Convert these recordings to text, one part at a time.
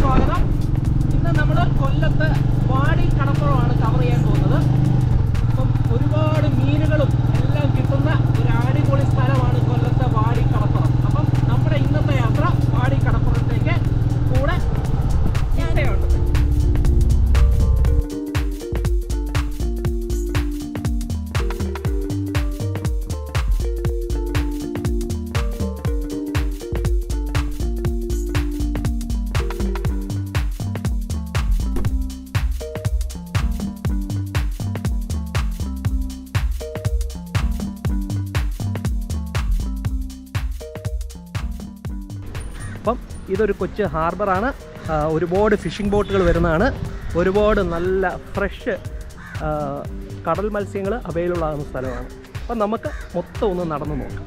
സ്വാഗതം ഇന്ന് നമ്മൾ കൊല്ലത്ത് വാടി കടപ്പുറമാണ് കവർ ചെയ്യാൻ പോകുന്നത് അപ്പം ഒരുപാട് മീനുകളും എല്ലാം കിട്ടുന്ന ഒരു അടിപൊളി സ്ഥലമാണ് കൊല്ലത്തെ വാടി കടപ്പുറം അപ്പം നമ്മുടെ ഇന്നത്തെ യാത്ര വാടി കടപ്പുറത്തേക്ക് കൂടെ ചിട്ടയുണ്ട് അപ്പം ഇതൊരു കൊച്ചു ഹാർബറാണ് ആ, ഒരുപാട് ഫിഷിംഗ് ബോട്ടുകൾ വരുന്നതാണ് ഒരുപാട് നല്ല ഫ്രഷ് കടൽ മത്സ്യങ്ങൾ അവൈലബിൾ ആകുന്ന സ്ഥലമാണ് അപ്പം നമുക്ക് മൊത്തം ഒന്ന് നടന്നു നോക്കാം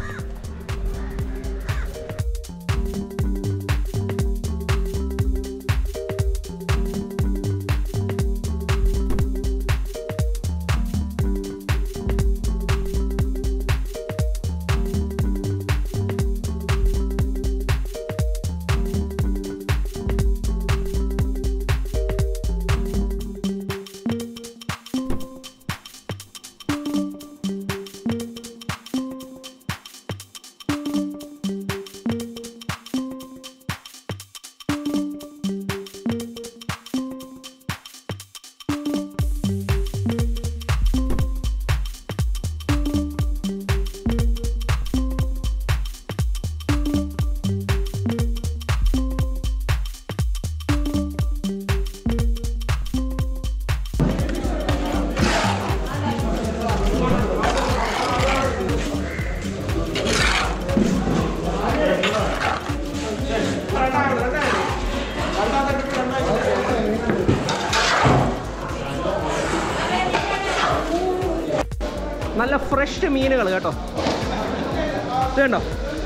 നല്ല ഫ്രഷ് മീനുകൾ കേട്ടോ ഇത് കണ്ടോ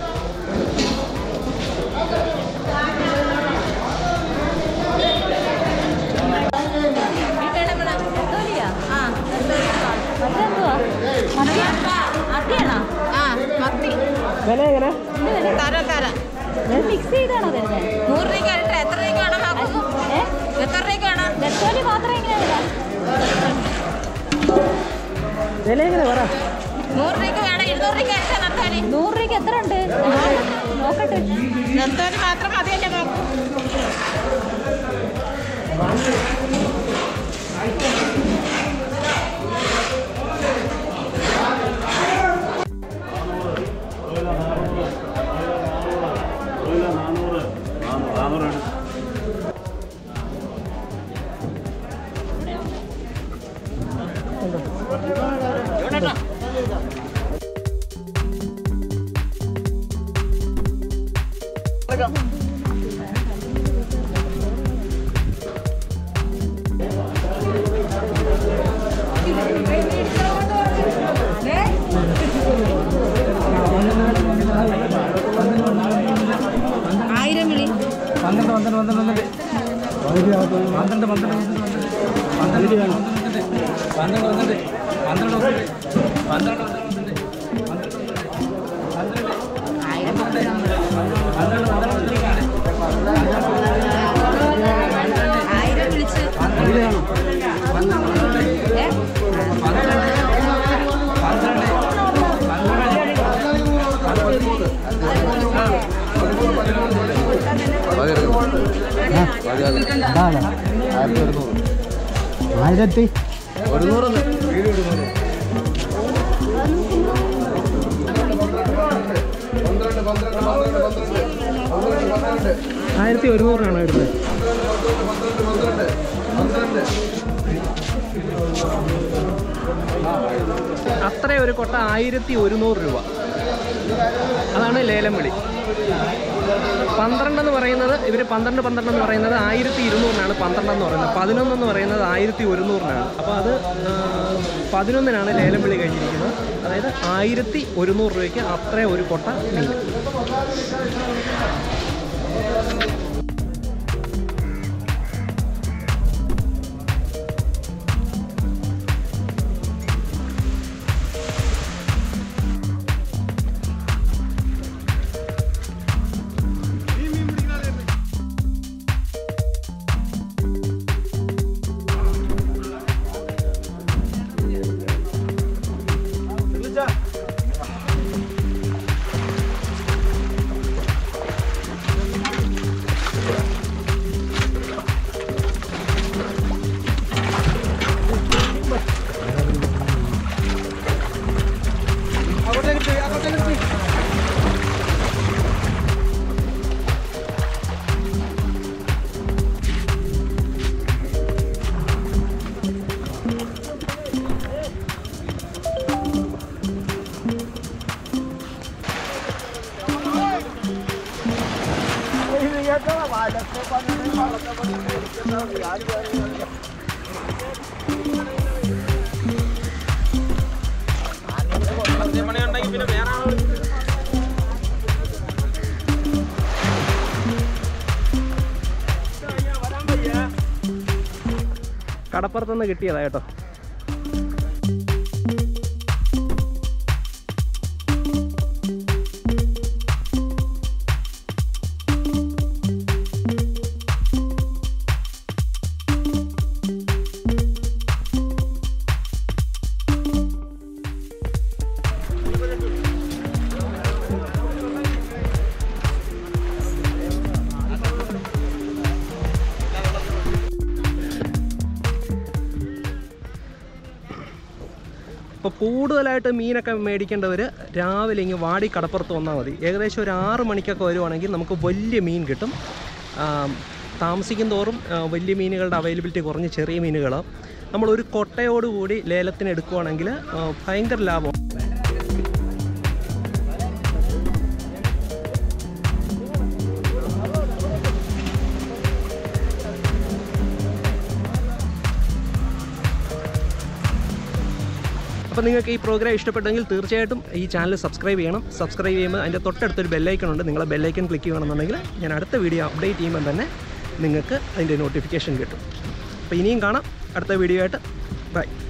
വില എങ്ങനെ തരാം തരാം മിക്സ് ചെയ്താണോ തരുന്നത് നൂറ് രൂപ ഇട്ട് എത്ര രൂപ വേണം നോക്കൂ ഏ എത്ര രൂപ വേണം നെത്തോലി മാത്രം എങ്ങനെയാ വില എങ്ങനെ പറ നൂറ് രൂപ വേണം ഇരുന്നൂറ് രൂപ അടിച്ചാൽ നത്തോലി നൂറ് രൂപയ്ക്ക് എത്ര ഉണ്ട് നോക്കട്ടെ നത്തോലി മാത്രം മതിയല്ലേ നോക്കൂ ആയിരം വിളി പന്ത്രണ്ട് പന്ത്രണ്ട് പന്ത്രണ്ട് പന്ത്രണ്ട് പന്ത്രണ്ട് പന്ത്രണ്ട് പന്ത്രണ്ട് പന്ത്രണ്ട് പന്ത്രണ്ട് പന്ത്രണ്ട് ആയിരം വിളിച്ച് ഏ? ആയിരത്തി ആയിരത്തി ഒരുന്നൂറിനാണോ എടുത്തത് അത്ര ഒരു കൊട്ട ആയിരത്തി ഒരുന്നൂറ് രൂപ അതാണ് ലേലം വിളി പന്ത്രണ്ട് എന്ന് പറയുന്നത് ഇവർ പന്ത്രണ്ട് പന്ത്രണ്ട് എന്ന് പറയുന്നത് ആയിരത്തി ഇരുന്നൂറിനാണ് പന്ത്രണ്ട് എന്ന് പറയുന്നത് പതിനൊന്ന് എന്ന് പറയുന്നത് ആയിരത്തി ഒരുന്നൂറിനാണ് അപ്പോൾ അത് ആ, പതിനൊന്നിനാണ് ലേലം വിളി കഴിഞ്ഞിരിക്കുന്നത് അതായത് ആയിരത്തി ഒരുന്നൂറ് രൂപയ്ക്ക് അത്ര ഒരു കൊട്ട മീൻ കടപ്പുറത്തുനിന്ന് കിട്ടിയതാ കേട്ടോ അപ്പോൾ കൂടുതലായിട്ട് മീനൊക്കെ മേടിക്കേണ്ടവർ രാവിലെ ഇങ്ങ് വാടി കടപ്പുറത്ത് വന്നാൽ മതി ഏകദേശം ഒരു ആറ് മണിക്കൊക്കെ വരുവാണെങ്കിൽ നമുക്ക് വലിയ മീൻ കിട്ടും ആം, താമസിക്കും തോറും ആ, വലിയ മീനുകളുടെ അവൈലബിലിറ്റി കുറഞ്ഞ് ചെറിയ മീനുകൾ നമ്മളൊരു കൊട്ടയോടുകൂടി ലേലത്തിന് എടുക്കുവാണെങ്കിൽ ആ, ഭയങ്കര ലാഭം അപ്പോൾ നിങ്ങൾക്ക് ഈ പ്രോഗ്രാം ഇഷ്ടപ്പെട്ടെങ്കിൽ തീർച്ചയായിട്ടും ഈ ചാനൽ സബ്സ്ക്രൈബ് ചെയ്യണം സബ്സ്ക്രൈബ് ചെയ്യുമ്പോൾ അതിൻ്റെ തൊട്ടടുത്തൊരു ബെല്ലൈക്കൺ ഉണ്ട് നിങ്ങൾ ബെല്ലൈക്കൺ ക്ലിക്ക് ചെയ്യണമെന്നുണ്ടെങ്കിൽ ഞാൻ അടുത്ത വീഡിയോ അപ്ഡേറ്റ് ചെയ്യുമ്പോൾ തന്നെ നിങ്ങൾക്ക് അതിൻ്റെ നോട്ടിഫിക്കേഷൻ കിട്ടും അപ്പോൾ ഇനിയും കാണാം അടുത്ത വീഡിയോ ആയിട്ട് ബൈ